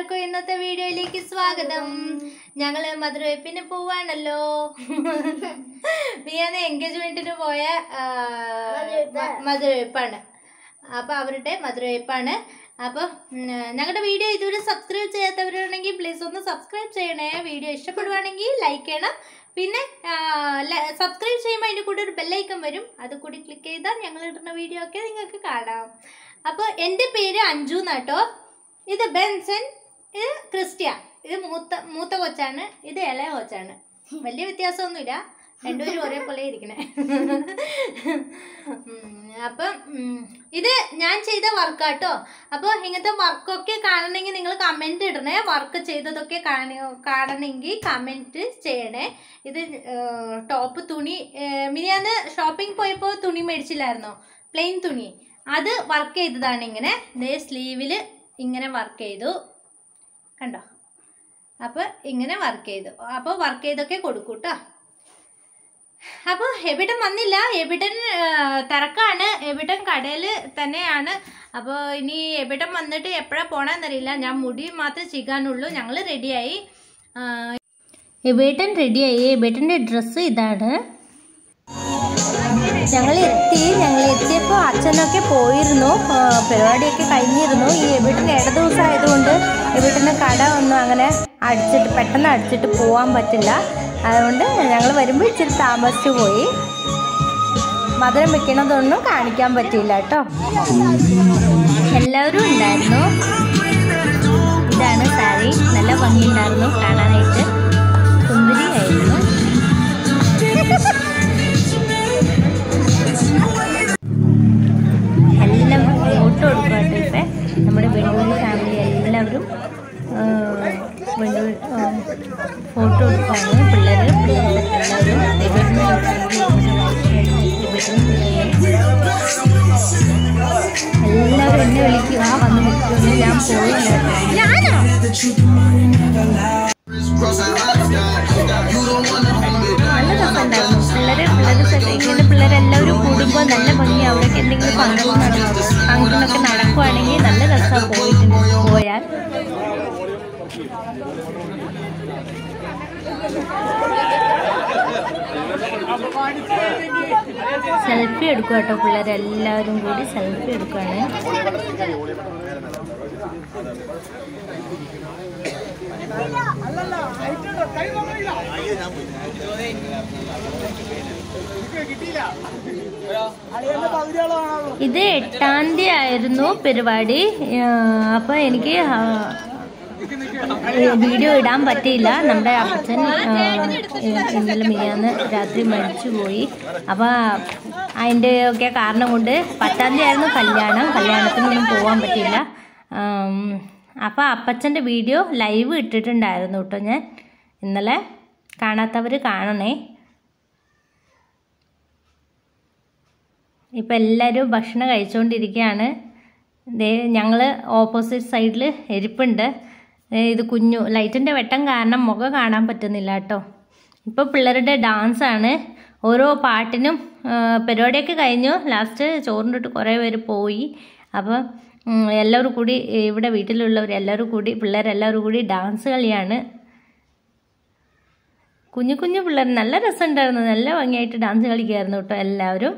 എല്ലാവർക്കും ഇന്നത്തെ വീഡിയോയിലേക്ക് സ്വാഗതം ഞങ്ങള് മധുരവെപ്പിന് പോവാണല്ലോ മിയാന്ന് എൻഗേജ്മെന്റിന് പോയ ആ, മ- മധുരവെപ്പാണ് അപ്പൊ അവരുടെ മധുരവെപ്പാണ് അപ്പൊ ഞങ്ങളുടെ വീഡിയോ ഇതുവരെ സബ്സ്ക്രൈബ് ചെയ്യാത്തവരുണ്ടെങ്കിൽ പ്ലീസ് ഒന്ന് സബ്സ്ക്രൈബ് ചെയ്യണേ വീഡിയോ ഇഷ്ടപ്പെടുവാണെങ്കിൽ ലൈക്ക് ചെയ്യണം പിന്നെ സബ്സ്ക്രൈബ് ചെയ്യുമ്പോൾ അതിൻ്റെ കൂടെ ഒരു ബെല്ലൈക്കൺ വരും അത് കൂടി ക്ലിക്ക് ചെയ്താൽ ഞങ്ങൾ ഇടുന്ന വീഡിയോ ഒക്കെ നിങ്ങൾക്ക് കാണാം അപ്പോൾ എൻ്റെ പേര് അഞ്ജു എന്നാട്ടോ ഇത് ബെൻസൺ ഇത് ക്രിസ്ത്യ ഇത് മൂത്ത മൂത്ത കൊച്ചാണ് ഇത് ഇളയ കൊച്ചാണ് വലിയ വ്യത്യാസമൊന്നുമില്ല രണ്ടുപേരും ഒരേപോലെ ഇരിക്കണേ ഉം, അപ്പം ഉം, ഇത് ഞാൻ ചെയ്ത വർക്കാട്ടോ അപ്പോൾ ഇങ്ങനത്തെ വർക്കൊക്കെ കാണണമെങ്കിൽ നിങ്ങൾ കമൻറ്റ് ഇടണേ വർക്ക് ചെയ്തതൊക്കെ കാണ കാണണമെങ്കിൽ കമൻറ്റ് ചെയ്യണേ ഇത് ടോപ്പ് തുണി മിനിയാന്ന് ഷോപ്പിംഗ് പോയപ്പോൾ തുണി മേടിച്ചില്ലായിരുന്നോ പ്ലെയിൻ തുണി അത് വർക്ക് ചെയ്തതാണ് ഇങ്ങനെ ദേ സ്ലീവിൽ ഇങ്ങനെ വർക്ക് ചെയ്തു കണ്ടോ അപ്പോൾ ഇങ്ങനെ വർക്ക് ചെയ്തു അപ്പോൾ വർക്ക് ചെയ്തൊക്കെ കൊടുക്കൂ കേട്ടോ അപ്പോൾ എവിടം വന്നില്ല എവിടൻ തിരക്കാണ് എവിടം കടയിൽ തന്നെയാണ് അപ്പോൾ ഇനി എവിടം വന്നിട്ട് എപ്പോഴാണ് പോകണമെന്നറിയില്ല ഞാൻ മുടി മാത്രമേ ചെയ്യാനുള്ളൂ ഞങ്ങൾ റെഡിയായി എബേട്ടൻ റെഡിയായി എബേട്ടൻ്റെ ഡ്രസ്സ് ഇതാണ് ഞങ്ങൾ എത്തി ഞങ്ങൾ എത്തിയപ്പോൾ അച്ഛനൊക്കെ പോയിരുന്നു ആ, പരിപാടിയൊക്കെ കഴിഞ്ഞിരുന്നു ഈ എബിട്ടിന് ഇട ദിവസം ആയതുകൊണ്ട് എബിട്ടിന് കട ഒന്നും അങ്ങനെ അടിച്ചിട്ട് പെട്ടെന്ന് അടിച്ചിട്ട് പോകാൻ പറ്റില്ല അതുകൊണ്ട് ഞങ്ങൾ വരുമ്പോൾ ഇച്ചിരി താമസിച്ചു പോയി മധുരം വെക്കണതൊന്നും കാണിക്കാൻ പറ്റിയില്ല കേട്ടോ എല്ലാവരും ഉണ്ടായിരുന്നു ഇതാണ് സാരി നല്ല ഭംഗിയുണ്ടായിരുന്നു കാണാനായിട്ട് സുന്ദരിയായിരുന്നു എല്ലാം ഫോട്ടോ എടുക്കാട്ടോ ഇപ്പം നമ്മുടെ വെണ്ണൂരി ഫാമിലി എല്ലാവരും ആ, വെണ്ണൂർ ആ, ഫോട്ടോ എടുക്കാണ് പിള്ളേർ എല്ലാവരും ഇവിടുന്ന് എല്ലാവരും എന്നെ വിളിക്കുക വന്ന് നിൽക്കുന്നു ഞാൻ പോയില്ല ഞാനോ നല്ല രസമുണ്ടായിരുന്നു പിള്ളേര് പിള്ളേര് സെറ്റ് ഇങ്ങനെ പിള്ളേരെല്ലാവരും കൂടുമ്പോൾ നല്ല ഭംഗി അവിടെയൊക്കെ എന്തെങ്കിലും ഫംഗ്ഷൻ നടക്കും ഫംഗ്ഷനൊക്കെ നടക്കുവാണെങ്കിൽ നല്ല രസമാണ് പോയിട്ട് പോയാൽ സെൽഫി എടുക്കുക കേട്ടോ പിള്ളേരെല്ലാവരും കൂടി സെൽഫി എടുക്കുകയാണ് ഇത് എട്ടാം തീയതി ആയിരുന്നു പരിപാടി അപ്പോൾ എനിക്ക് ആ, വീഡിയോ ഇടാൻ പറ്റിയില്ല നമ്മുടെ അപ്പച്ചൻ ആ, ഇന്നലെ മിനിയാന്ന് രാത്രി മരിച്ചു പോയി അപ്പോൾ അതിൻ്റെ ഒക്കെ കാരണം കൊണ്ട് പത്താം തീയതി ആയിരുന്നു കല്യാണം കല്യാണത്തിനൊന്നും പോകാൻ പറ്റിയില്ല അപ്പോൾ അപ്പച്ചൻ്റെ വീഡിയോ ലൈവ് ഇട്ടിട്ടുണ്ടായിരുന്നു കേട്ടോ ഞാൻ ഇന്നലെ കാണാത്തവർ കാണണേ ഇപ്പം എല്ലാവരും ഭക്ഷണം കഴിച്ചുകൊണ്ടിരിക്കുകയാണ് ദേ ഞങ്ങൾ ഓപ്പോസിറ്റ് സൈഡിൽ എരിപ്പുണ്ട് ദേ ഇത് കുഞ്ഞു ലൈറ്റിൻ്റെ വെട്ടം കാരണം മുഖം കാണാൻ പറ്റുന്നില്ല കേട്ടോ ഇപ്പോൾ പിള്ളേരുടെ ഡാൻസാണ് ഓരോ പാട്ടിനും ആ, പരിപാടിയൊക്കെ കഴിഞ്ഞു ലാസ്റ്റ് ചോറിൻ്റെ കുറേ പേര് പോയി അപ്പം ഉം, എല്ലാവരും കൂടി ഇവിടെ വീട്ടിലുള്ളവർ എല്ലാവരും കൂടി പിള്ളേരെല്ലാവരും കൂടി ഡാൻസ് കളിയാണ് കുഞ്ഞു കുഞ്ഞു പിള്ളേർ നല്ല രസമുണ്ടായിരുന്നു നല്ല ഭംഗിയായിട്ട് ഡാൻസ് കളിക്കുമായിരുന്നു കേട്ടോ എല്ലാവരും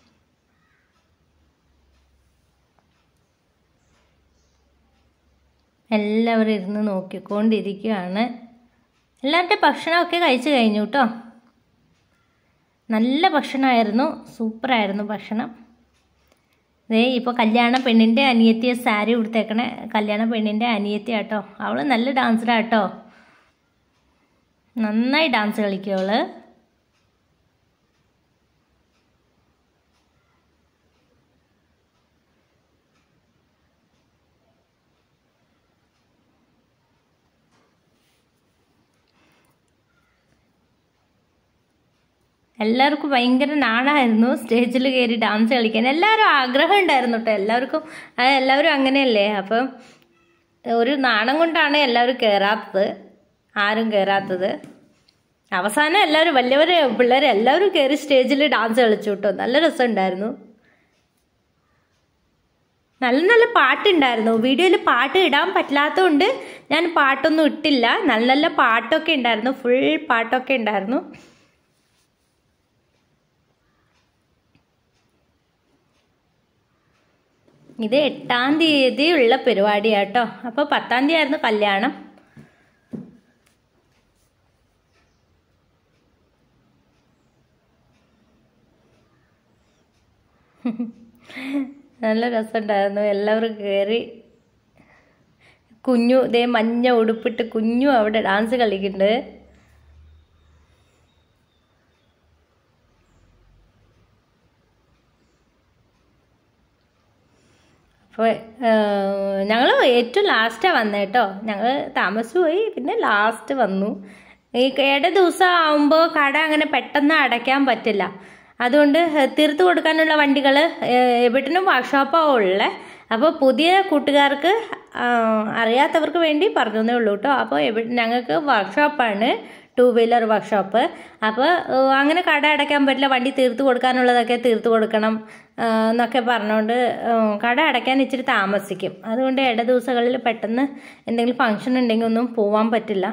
എല്ലാവരും ഇരുന്ന് നോക്കിക്കൊണ്ടിരിക്കുകയാണ് എല്ലാവരുടെ ഭക്ഷണമൊക്കെ കഴിച്ചു കഴിഞ്ഞു കേട്ടോ നല്ല ഭക്ഷണമായിരുന്നു സൂപ്പറായിരുന്നു ഭക്ഷണം ദേ ഇപ്പോൾ കല്യാണ പെണ്ണിൻ്റെ അനിയത്തിയെ സാരി ഉടുത്തേക്കണ കല്യാണ പെണ്ണിൻ്റെ അനിയത്തി കേട്ടോ അവൾ നല്ല ഡാൻസറാ കേട്ടോ നന്നായി ഡാൻസ് കളിക്കും അവള് എല്ലാവർക്കും ഭയങ്കര നാണമായിരുന്നു സ്റ്റേജിൽ കയറി ഡാൻസ് കളിക്കാൻ എല്ലാവരും ആഗ്രഹം ഉണ്ടായിരുന്നു കേട്ടോ എല്ലാവർക്കും അത് എല്ലാവരും അങ്ങനെയല്ലേ അപ്പം ഒരു നാണം കൊണ്ടാണ് എല്ലാവരും കയറാത്തത് ആരും കയറാത്തത് അവസാനം എല്ലാവരും വലിയവർ പിള്ളേർ എല്ലാവരും കയറി സ്റ്റേജിൽ ഡാൻസ് കളിച്ചു കേട്ടോ നല്ല രസമുണ്ടായിരുന്നു നല്ല നല്ല പാട്ടുണ്ടായിരുന്നു വീഡിയോയിൽ പാട്ട് ഇടാൻ പറ്റില്ലാത്തതുകൊണ്ട് ഞാൻ പാട്ടൊന്നും ഇട്ടില്ല നല്ല നല്ല പാട്ടൊക്കെ ഉണ്ടായിരുന്നു ഫുൾ പാട്ടൊക്കെ ഉണ്ടായിരുന്നു ഇത് എട്ടാം തീയതി ഉള്ള പരിപാടിയാട്ടോ അപ്പോൾ പത്താം തീയതി ആയിരുന്നു കല്യാണം നല്ല രസമുണ്ടായിരുന്നു എല്ലാവരും കയറി കുഞ്ഞു ഇതേ മഞ്ഞ ഉടുപ്പിട്ട് കുഞ്ഞു അവിടെ ഡാൻസ് കളിക്കുന്നുണ്ട് അപ്പോൾ ഞങ്ങൾ ഏറ്റവും ലാസ്റ്റാണ് വന്നത് കേട്ടോ ഞങ്ങൾ താമസിച്ചു പോയി പിന്നെ ലാസ്റ്റ് വന്നു ഈ ഇട ദിവസം ആകുമ്പോൾ കട അങ്ങനെ പെട്ടെന്ന് അടയ്ക്കാൻ പറ്റില്ല അതുകൊണ്ട് തീർത്ത് കൊടുക്കാനുള്ള വണ്ടികൾ എവിടെനും വർക്ക്ഷോപ്പാണ് ഉള്ളത് അപ്പോൾ പുതിയ കൂട്ടുകാർക്ക് അറിയാത്തവർക്ക് വേണ്ടി പറഞ്ഞതേ ഉള്ളൂ കേട്ടോ അപ്പോൾ എവിടെ ഞങ്ങൾക്ക് വർക്ക്ഷോപ്പാണ് ടൂ വീലർ വർക്ക്ഷോപ്പ് അപ്പോൾ അങ്ങനെ കട അടയ്ക്കാൻ പറ്റില്ല വണ്ടി തീർത്ത് കൊടുക്കാനുള്ളതൊക്കെ തീർത്ത് കൊടുക്കണം എന്നൊക്കെ പറഞ്ഞുകൊണ്ട് കട അടയ്ക്കാൻ ഇച്ചിരി താമസിക്കും അതുകൊണ്ട് ഇട ദിവസങ്ങളിൽ പെട്ടെന്ന് എന്തെങ്കിലും ഫങ്ഷൻ ഉണ്ടെങ്കിൽ ഒന്നും പോവാൻ പറ്റില്ല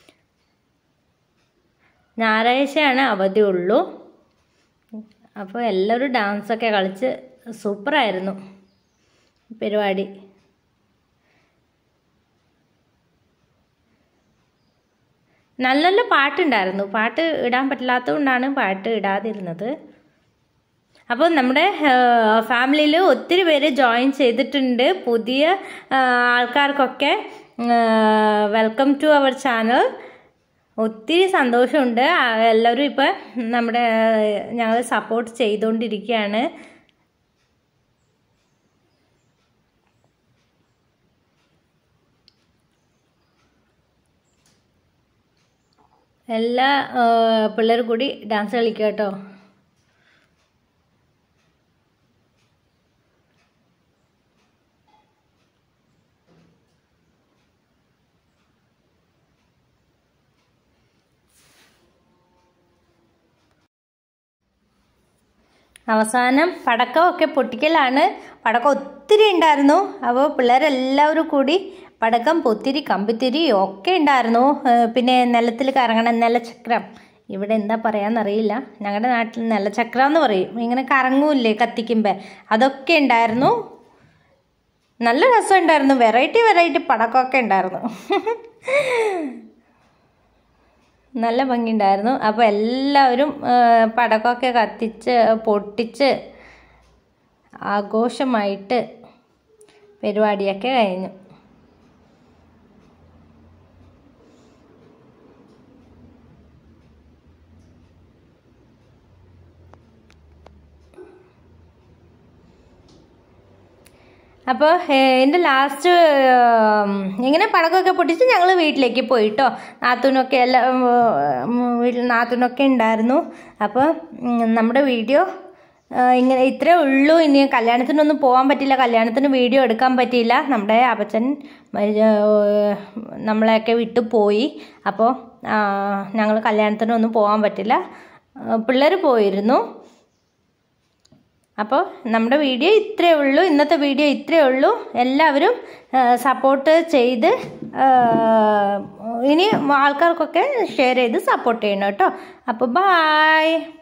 ഞായറാഴ്ചയാണ് അവധിയുള്ളൂ അപ്പോൾ എല്ലാവരും ഡാൻസൊക്കെ കളിച്ച് സൂപ്പറായിരുന്നു പരിപാടി നല്ല നല്ല പാട്ടുണ്ടായിരുന്നു പാട്ട് ഇടാൻ പറ്റില്ലാത്തതുകൊണ്ടാണ് പാട്ട് ഇടാതിരുന്നത് അപ്പോൾ നമ്മുടെ ഫാമിലിയിൽ ഒത്തിരി പേര് ജോയിൻ ചെയ്തിട്ടുണ്ട് പുതിയ ആൾക്കാർക്കൊക്കെ വെൽക്കം ടു അവർ ചാനൽ ഒത്തിരി സന്തോഷമുണ്ട് എല്ലാവരും ഇപ്പം നമ്മുടെ ഞങ്ങൾ സപ്പോർട്ട് ചെയ്തുകൊണ്ടിരിക്കുകയാണ് എല്ലാ പിള്ളേരും കൂടി ഡാൻസ് കളിക്കുക കേട്ടോ അവസാനം പടക്കമൊക്കെ പൊട്ടിക്കലാണ് പടക്കം ഒത്തിരി ഉണ്ടായിരുന്നു അപ്പോൾ പിള്ളേരെല്ലാവരും കൂടി പടക്കം പൊത്തിരി കമ്പിത്തിരി ഒക്കെ ഉണ്ടായിരുന്നു പിന്നെ നിലത്തിൽ കറങ്ങണ നിലചക്രം ഇവിടെ എന്താ പറയാന്നറിയില്ല ഞങ്ങളുടെ നാട്ടിൽ നിലചക്രം എന്ന് പറയും ഇങ്ങനെ കറങ്ങൂല്ലേ കത്തിക്കുമ്പോൾ അതൊക്കെ ഉണ്ടായിരുന്നു നല്ല രസമുണ്ടായിരുന്നു വെറൈറ്റി വെറൈറ്റി പടക്കമൊക്കെ ഉണ്ടായിരുന്നു നല്ല ഭംഗിയുണ്ടായിരുന്നു അപ്പോൾ എല്ലാവരും പടക്കമൊക്കെ കത്തിച്ച് പൊട്ടിച്ച് ആഘോഷമായിട്ട് പരിപാടിയൊക്കെ കഴിഞ്ഞു അപ്പോൾ എൻ്റെ ലാസ്റ്റ് ഇങ്ങനെ പടക്കമൊക്കെ പൊട്ടിച്ച് ഞങ്ങൾ വീട്ടിലേക്ക് പോയിട്ടോ നാത്തൂനൊക്കെ എല്ലാം വീട്ടിൽ നാത്തൂനൊക്കെ ഉണ്ടായിരുന്നു അപ്പോൾ നമ്മുടെ വീഡിയോ ഇങ്ങനെ ഇത്രേ ഉള്ളൂ ഇനി കല്യാണത്തിനൊന്നും പോകാൻ പറ്റില്ല കല്യാണത്തിന് വീഡിയോ എടുക്കാൻ പറ്റിയില്ല നമ്മുടെ അപ്പച്ചൻ നമ്മളെയൊക്കെ വിട്ടു പോയി അപ്പോൾ ഞങ്ങൾ കല്യാണത്തിനൊന്നും പോകാൻ പറ്റില്ല പിള്ളേർ പോയിരുന്നു അപ്പോൾ നമ്മുടെ വീഡിയോ ഇത്രയേ ഉള്ളൂ ഇന്നത്തെ വീഡിയോ ഇത്രയേ ഉള്ളൂ എല്ലാവരും സപ്പോർട്ട് ചെയ്ത് ഇനി ആൾക്കാർക്കൊക്കെ ഷെയർ ചെയ്ത് സപ്പോർട്ട് ചെയ്യണം കേട്ടോ അപ്പോൾ ബായ്